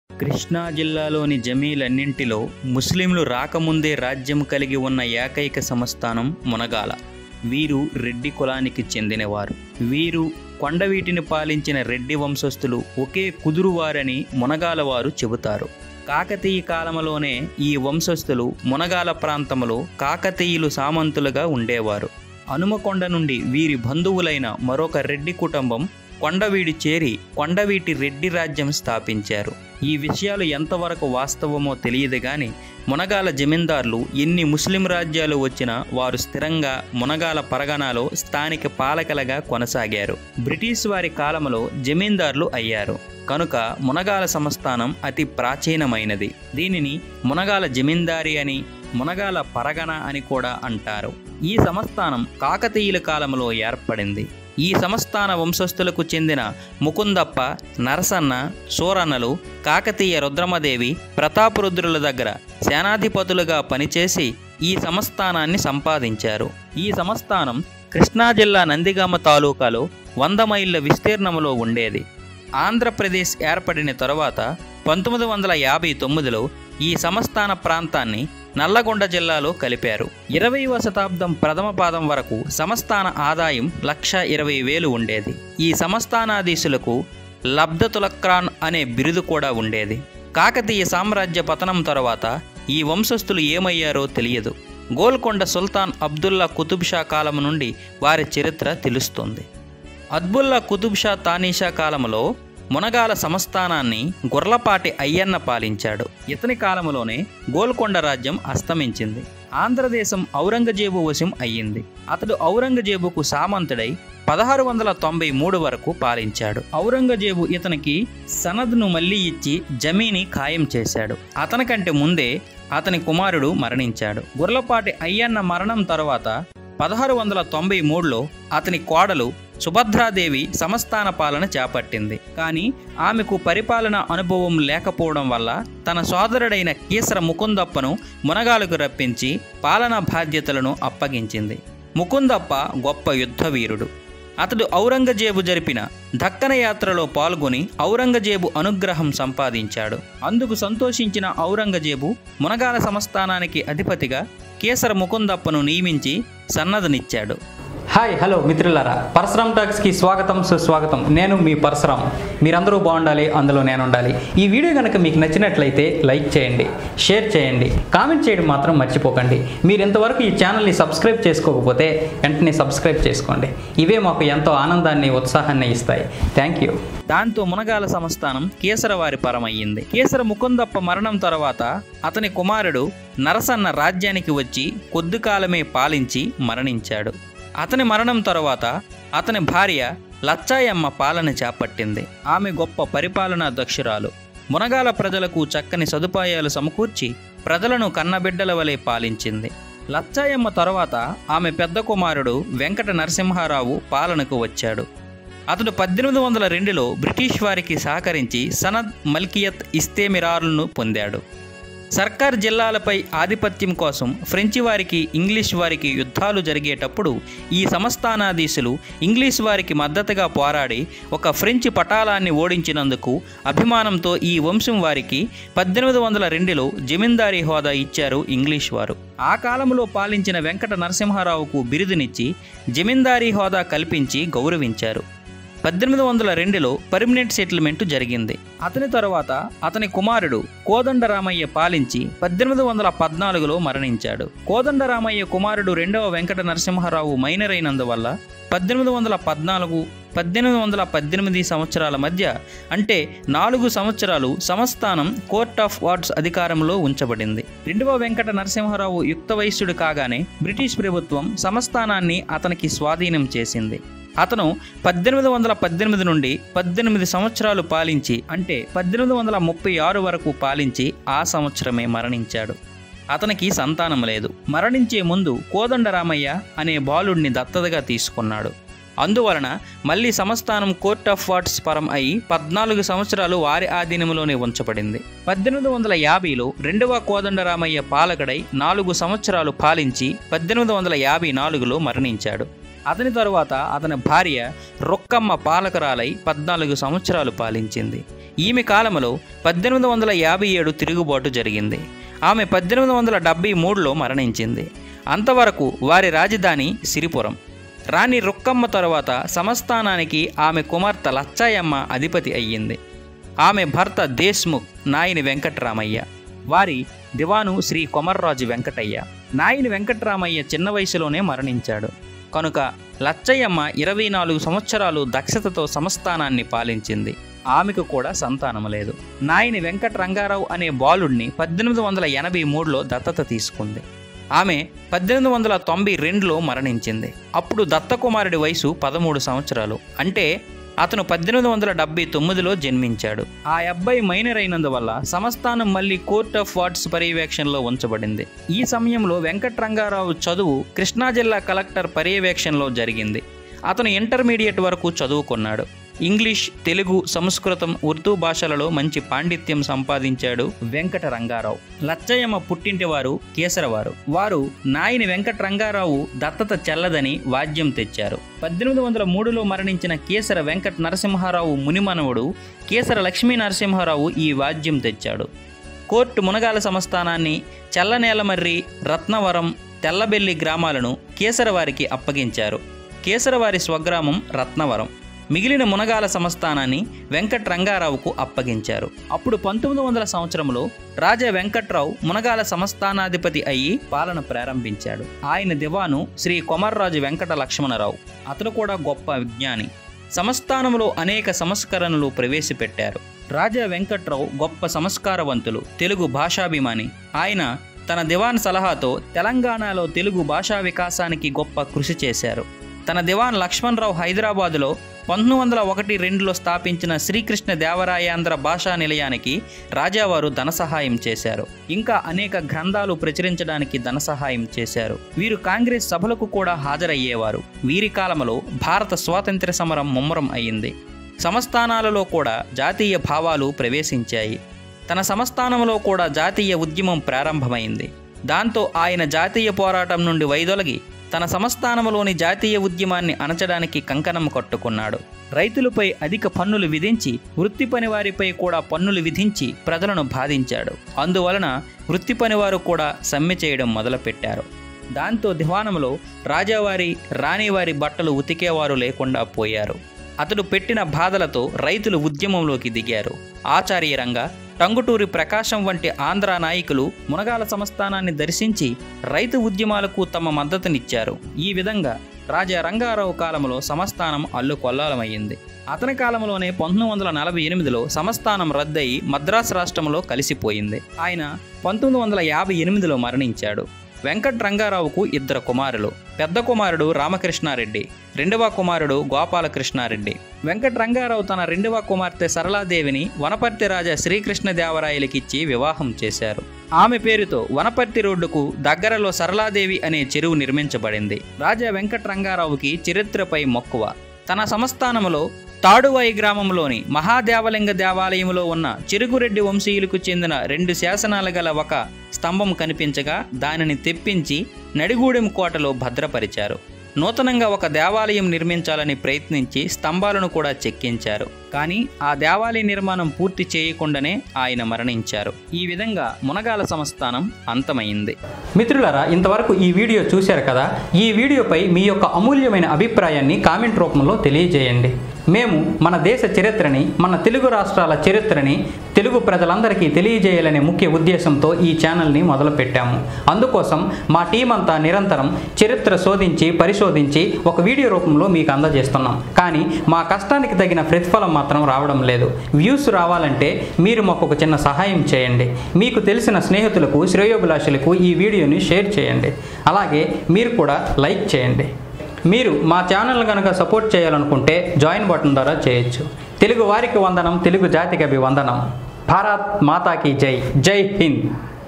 కృష్ణా జిల్లాలోని జమీలన్నింటిలో ముస్లింలు రాకముందే రాజ్యం కలిగి ఉన్న ఏకైక సంస్థానం మునగాల వీరు రెడ్డి కులానికి చెందినవారు వీరు కొండవీటిని పాలించిన రెడ్డి వంశస్థులు ఒకే కుదురువారని మునగాల వారు చెబుతారు కాకతీయ కాలంలోనే ఈ వంశస్థులు మునగాల ప్రాంతంలో కాకతీయులు సామంతులుగా ఉండేవారు హనుమకొండ నుండి వీరి బంధువులైన మరొక రెడ్డి కుటుంబం కొండవీడి చేరి కొండవీటి రెడ్డి రాజ్యం స్థాపించారు ఈ విషయాలు ఎంతవరకు వాస్తవమో తెలియదు కానీ మునగాల జమీందార్లు ఎన్ని ముస్లిం రాజ్యాలు వచ్చినా వారు స్థిరంగా మునగాల పరగణాలో స్థానిక పాలకలుగా కొనసాగారు బ్రిటిష్ వారి కాలంలో జమీందార్లు అయ్యారు కనుక మునగాల సంస్థానం అతి ప్రాచీనమైనది దీనిని మునగాల జమీందారి అని మునగాల పరగణ అని కూడా అంటారు ఈ సంస్థానం కాకతీయుల కాలంలో ఏర్పడింది ఈ సంస్థాన వంశస్థులకు చెందిన ముకుందప్ప నరసన్న సూరన్నలు కాకతీయ రుద్రమదేవి ప్రతాపరుద్రుల దగ్గర సేనాధిపతులుగా పనిచేసి ఈ సంస్థానాన్ని సంపాదించారు ఈ సంస్థానం కృష్ణా జిల్లా నందిగామ తాలూకాలో వంద మైళ్ళ విస్తీర్ణంలో ఉండేది ఆంధ్రప్రదేశ్ ఏర్పడిన తరువాత పంతొమ్మిది వందల యాభై తొమ్మిదిలో ఈ సంస్థాన ప్రాంతాన్ని నల్లగొండ జిల్లాలో కలిపారు ఇరవైవ శతాబ్దం ప్రథమ పాదం వరకు సంస్థాన ఆదాయం లక్ష ఇరవై వేలు ఉండేది ఈ సంస్థానాధీశులకు లబ్ధతులక్రాన్ అనే బిరుదు కూడా ఉండేది కాకతీయ సామ్రాజ్య పతనం తరువాత ఈ వంశస్థులు ఏమయ్యారో తెలియదు గోల్కొండ సుల్తాన్ అబ్దుల్లా కుతుబ్ షా కాలం నుండి వారి చరిత్ర తెలుస్తుంది అద్బుల్లా కుతుబ్ షా తానీషా కాలంలో మునగాల సంస్థానాన్ని గుర్లపాటి అయ్యన్న పాలించాడు ఇతని కాలంలోనే గోల్కొండ రాజ్యం అస్తమించింది ఆంధ్రదేశం ఔరంగజేబు వశం అయ్యింది అతడు ఔరంగజేబుకు సామంతుడై పదహారు వందల తొంభై మూడు వరకు పాలించాడు ఔరంగజేబు ఇతనికి సనద్ను మళ్ళీ ఇచ్చి జమీని ఖాయం చేశాడు అతనికంటే ముందే అతని కుమారుడు మరణించాడు గుర్లపాటి అయ్యన్న మరణం తర్వాత పదహారు వందల తొంభై మూడులో అతని కోడలు సుభద్రాదేవి సంస్థాన పాలన చేపట్టింది కానీ ఆమెకు పరిపాలన అనుభవం లేకపోవడం వల్ల తన సోదరుడైన కీసర ముకుందప్పను మునగాలకు రప్పించి పాలనా బాధ్యతలను అప్పగించింది ముకుందప్ప గొప్ప యుద్ధ వీరుడు అతడు ఔరంగజేబు జరిపిన దక్కన యాత్రలో పాల్గొని ఔరంగజేబు అనుగ్రహం సంపాదించాడు అందుకు సంతోషించిన ఔరంగజేబు మునగాల సంస్థానానికి అధిపతిగా కేసర ముకుందప్పను నియమించి సన్నదనిచ్చాడు హాయ్ హలో మిత్రులారా పరశురామ్ టాక్స్కి స్వాగతం సుస్వాగతం నేను మీ పరశురామ్ మీరందరూ బాగుండాలి అందులో నేను ఉండాలి ఈ వీడియో కనుక మీకు నచ్చినట్లయితే లైక్ చేయండి షేర్ చేయండి కామెంట్ చేయడం మాత్రం మర్చిపోకండి మీరు ఇంతవరకు ఈ ఛానల్ని సబ్స్క్రైబ్ చేసుకోకపోతే వెంటనే సబ్స్క్రైబ్ చేసుకోండి ఇవే మాకు ఎంతో ఆనందాన్ని ఉత్సాహాన్ని ఇస్తాయి థ్యాంక్ యూ దాంతో మునగాల సంస్థానం కేసరవారి పరమయ్యింది కేసర ముకుందప్ప మరణం తర్వాత అతని కుమారుడు నరసన్న రాజ్యానికి వచ్చి కొద్ది కాలమే పాలించి మరణించాడు అతని మరణం తరువాత అతని భార్య లచ్చాయమ్మ పాలన చేపట్టింది ఆమె గొప్ప పరిపాలనా దక్షురాలు మునగాల ప్రజలకు చక్కని సదుపాయాలు సమకూర్చి ప్రజలను కన్నబిడ్డల వలె పాలించింది లచ్చాయమ్మ తరువాత ఆమె పెద్ద కుమారుడు వెంకట నరసింహారావు పాలనకు వచ్చాడు అతడు పద్దెనిమిది వందల రెండులో బ్రిటిష్ వారికి సహకరించి సనద్ మల్కియత్ ఇస్తేమిరారులను పొందాడు సర్కార్ జిల్లాలపై ఆధిపత్యం కోసం ఫ్రెంచి వారికి ఇంగ్లీష్ వారికి యుద్ధాలు జరిగేటప్పుడు ఈ సంస్థానాధీశులు ఇంగ్లీష్ వారికి మద్దతుగా పోరాడి ఒక ఫ్రెంచి పటాలాన్ని ఓడించినందుకు అభిమానంతో ఈ వంశం వారికి పద్దెనిమిది వందల రెండులో జమీందారీ హోదా ఇచ్చారు ఇంగ్లీష్ వారు ఆ కాలంలో పాలించిన వెంకట నరసింహారావుకు బిరుదునిచ్చి జమీందారీ హోదా కల్పించి గౌరవించారు పద్దెనిమిది వందల రెండులో పర్మనెంట్ సెటిల్మెంట్ జరిగింది అతని తరువాత అతని కుమారుడు కోదండరామయ్య పాలించి పద్దెనిమిది వందల పద్నాలుగులో మరణించాడు కోదండరామయ్య కుమారుడు రెండవ వెంకట నరసింహారావు మైనర్ అయినందువల్ల పద్దెనిమిది వందల పద్నాలుగు పద్దెనిమిది వందల పద్దెనిమిది సంవత్సరాల మధ్య అంటే నాలుగు సంవత్సరాలు సంస్థానం కోర్ట్ ఆఫ్ వార్డ్స్ అధికారంలో ఉంచబడింది రెండవ వెంకట నరసింహారావు యుక్త వయస్సుడు కాగానే బ్రిటిష్ ప్రభుత్వం సంస్థానాన్ని అతనికి స్వాధీనం చేసింది అతను పద్దెనిమిది వందల పద్దెనిమిది నుండి పద్దెనిమిది సంవత్సరాలు పాలించి అంటే పద్దెనిమిది వందల ముప్పై ఆరు వరకు పాలించి ఆ సంవత్సరమే మరణించాడు అతనికి సంతానం లేదు మరణించే ముందు కోదండరామయ్య అనే బాలుడిని దత్తతగా తీసుకున్నాడు అందువలన మళ్ళీ సంస్థానం కోర్ట్ ఆఫ్ వార్డ్స్ పరం అయి పద్నాలుగు సంవత్సరాలు వారి ఆధీనంలోనే ఉంచబడింది పద్దెనిమిది వందల యాభైలో రెండవ కోదండరామయ్య పాలకుడై నాలుగు సంవత్సరాలు పాలించి పద్దెనిమిది వందల యాభై నాలుగులో మరణించాడు అతని తరువాత అతని భార్య రొక్కమ్మ పాలకురాలై పద్నాలుగు సంవత్సరాలు పాలించింది ఈమె కాలంలో పద్దెనిమిది వందల యాభై ఏడు తిరుగుబాటు జరిగింది ఆమె పద్దెనిమిది వందల డెబ్బై మూడులో మరణించింది అంతవరకు వారి రాజధాని సిరిపురం రాణి రుక్కమ్మ తరువాత సంస్థానానికి ఆమె కుమార్తె లచ్చాయమ్మ అధిపతి అయ్యింది ఆమె భర్త దేశ్ముఖ్ నాయని వెంకట్రామయ్య వారి దివాను శ్రీ కొమర్రాజు వెంకటయ్య నాయని వెంకట్రామయ్య చిన్న వయసులోనే మరణించాడు కనుక లచ్చయ్యమ్మ ఇరవై నాలుగు సంవత్సరాలు దక్షతతో సంస్థానాన్ని పాలించింది ఆమెకు కూడా సంతానం లేదు నాయని వెంకట రంగారావు అనే బాలుడిని పద్దెనిమిది వందల ఎనభై మూడులో దత్తత తీసుకుంది ఆమె పద్దెనిమిది వందల తొంభై రెండులో మరణించింది అప్పుడు దత్తకుమారుడి వయసు పదమూడు సంవత్సరాలు అంటే అతను పద్దెనిమిది వందల డెబ్బై తొమ్మిదిలో జన్మించాడు ఆ అబ్బాయి మైనర్ అయినందువల్ల సంస్థానం మళ్ళీ కోర్ట్ ఆఫ్ వార్డ్స్ పర్యవేక్షణలో ఉంచబడింది ఈ సమయంలో వెంకట్రంగారావు చదువు కృష్ణా జిల్లా కలెక్టర్ పర్యవేక్షణలో జరిగింది అతను ఇంటర్మీడియట్ వరకు చదువుకున్నాడు ఇంగ్లీష్ తెలుగు సంస్కృతం ఉర్దూ భాషలలో మంచి పాండిత్యం సంపాదించాడు వెంకట రంగారావు లచ్చయ్యమ్మ పుట్టింటివారు కేసరవారు వారు నాయని వెంకట రంగారావు దత్తత చెల్లదని వాద్యం తెచ్చారు పద్దెనిమిది వందల మూడులో మరణించిన కేసర వెంకట నరసింహారావు మునిమనవుడు కేసర లక్ష్మీ నరసింహారావు ఈ వాద్యం తెచ్చాడు కోర్టు మునగాల సంస్థానాన్ని చెల్లనేలమర్రి రత్నవరం తెల్లబెల్లి గ్రామాలను కేసరవారికి అప్పగించారు కేసరవారి స్వగ్రామం రత్నవరం మిగిలిన మునగాల సంస్థానాన్ని వెంకట్ రంగారావుకు అప్పగించారు అప్పుడు పంతొమ్మిది వందల సంవత్సరంలో రాజా వెంకట్రావు మునగాల సంస్థానాధిపతి అయ్యి పాలన ప్రారంభించాడు ఆయన దివాను శ్రీ కొమర్రాజు వెంకట లక్ష్మణరావు అతను కూడా గొప్ప విజ్ఞాని సంస్థానంలో అనేక సంస్కరణలు ప్రవేశపెట్టారు రాజా వెంకట్రావు గొప్ప సంస్కారవంతులు తెలుగు భాషాభిమాని ఆయన తన దివాన్ సలహాతో తెలంగాణలో తెలుగు భాషా వికాసానికి గొప్ప కృషి చేశారు తన దివాన్ లక్ష్మణరావు హైదరాబాదులో పంతొమ్మిది వందల ఒకటి రెండులో స్థాపించిన శ్రీకృష్ణ దేవరాయాంధ్ర భాషా నిలయానికి రాజావారు ధన సహాయం చేశారు ఇంకా అనేక గ్రంథాలు ప్రచురించడానికి ధన సహాయం చేశారు వీరు కాంగ్రెస్ సభలకు కూడా హాజరయ్యేవారు వీరి కాలంలో భారత స్వాతంత్ర్య సమరం ముమ్మరం అయింది సంస్థానాలలో కూడా జాతీయ భావాలు ప్రవేశించాయి తన సంస్థానంలో కూడా జాతీయ ఉద్యమం ప్రారంభమైంది దాంతో ఆయన జాతీయ పోరాటం నుండి వైదొలగి తన సంస్థానంలోని జాతీయ ఉద్యమాన్ని అణచడానికి కంకణం కట్టుకున్నాడు రైతులపై అధిక పన్నులు విధించి వృత్తి పనివారిపై కూడా పన్నులు విధించి ప్రజలను బాధించాడు అందువలన వృత్తి పనివారు కూడా సమ్మె చేయడం మొదలుపెట్టారు దాంతో దివానంలో రాజావారి రాణివారి బట్టలు ఉతికేవారు లేకుండా పోయారు అతడు పెట్టిన బాధలతో రైతులు ఉద్యమంలోకి దిగారు ఆచార్యరంగా టంగుటూరి ప్రకాశం వంటి ఆంధ్ర నాయకులు మునగాల సంస్థానాన్ని దర్శించి రైతు ఉద్యమాలకు తమ మద్దతునిచ్చారు ఈ విధంగా రాజా రంగారావు కాలంలో సంస్థానం అల్లుకొల్లాలమయ్యింది అతని కాలంలోనే పంతొమ్మిది వందల నలభై ఎనిమిదిలో సంస్థానం రద్దయి మద్రాసు రాష్ట్రంలో కలిసిపోయింది ఆయన పంతొమ్మిది వందల యాభై ఎనిమిదిలో మరణించాడు వెంకట్ రంగారావుకు ఇద్దరు కుమారులు పెద్ద కుమారుడు రామకృష్ణారెడ్డి రెండవ కుమారుడు గోపాలకృష్ణారెడ్డి వెంకట్ రంగారావు తన రెండవ కుమార్తె సరళాదేవిని వనపర్తి రాజా శ్రీకృష్ణదేవరాయలకిచ్చి వివాహం చేశారు ఆమె పేరుతో వనపర్తి రోడ్డుకు దగ్గరలో సరళాదేవి అనే చెరువు నిర్మించబడింది రాజా వెంకట్ రంగారావుకి చరిత్రపై మక్కువ తన సంస్థానములో తాడువాయి గ్రామంలోని మహాదేవలింగ దేవాలయంలో ఉన్న చెరుకురెడ్డి వంశీయులకు చెందిన రెండు శాసనాలు గల ఒక స్తంభం కనిపించగా దానిని తెప్పించి నడిగూడెం కోటలో భద్రపరిచారు నూతనంగా ఒక దేవాలయం నిర్మించాలని ప్రయత్నించి స్తంభాలను కూడా చెక్కించారు కానీ ఆ దేవాలయ నిర్మాణం పూర్తి చేయకుండానే ఆయన మరణించారు ఈ విధంగా మునగాల సంస్థానం అంతమైంది మిత్రులారా ఇంతవరకు ఈ వీడియో చూశారు కదా ఈ వీడియోపై మీ యొక్క అమూల్యమైన అభిప్రాయాన్ని కామెంట్ రూపంలో తెలియజేయండి మేము మన దేశ చరిత్రని మన తెలుగు రాష్ట్రాల చరిత్రని తెలుగు ప్రజలందరికీ తెలియజేయాలనే ముఖ్య ఉద్దేశంతో ఈ ఛానల్ని మొదలుపెట్టాము అందుకోసం మా టీం అంతా నిరంతరం చరిత్ర శోధించి పరిశోధించి ఒక వీడియో రూపంలో మీకు అందజేస్తున్నాం కానీ మా కష్టానికి తగిన ప్రతిఫలం మాత్రం రావడం లేదు వ్యూస్ రావాలంటే మీరు మాకు ఒక చిన్న సహాయం చేయండి మీకు తెలిసిన స్నేహితులకు శ్రేయోభిలాషులకు ఈ వీడియోని షేర్ చేయండి అలాగే మీరు కూడా లైక్ చేయండి మీరు మా ఛానల్ కనుక సపోర్ట్ చేయాలనుకుంటే జాయిన్ బటన్ ద్వారా చేయొచ్చు తెలుగు వారికి వందనం తెలుగు జాతికి అభివందనం భారత్ మాతాకి జై జై హింద్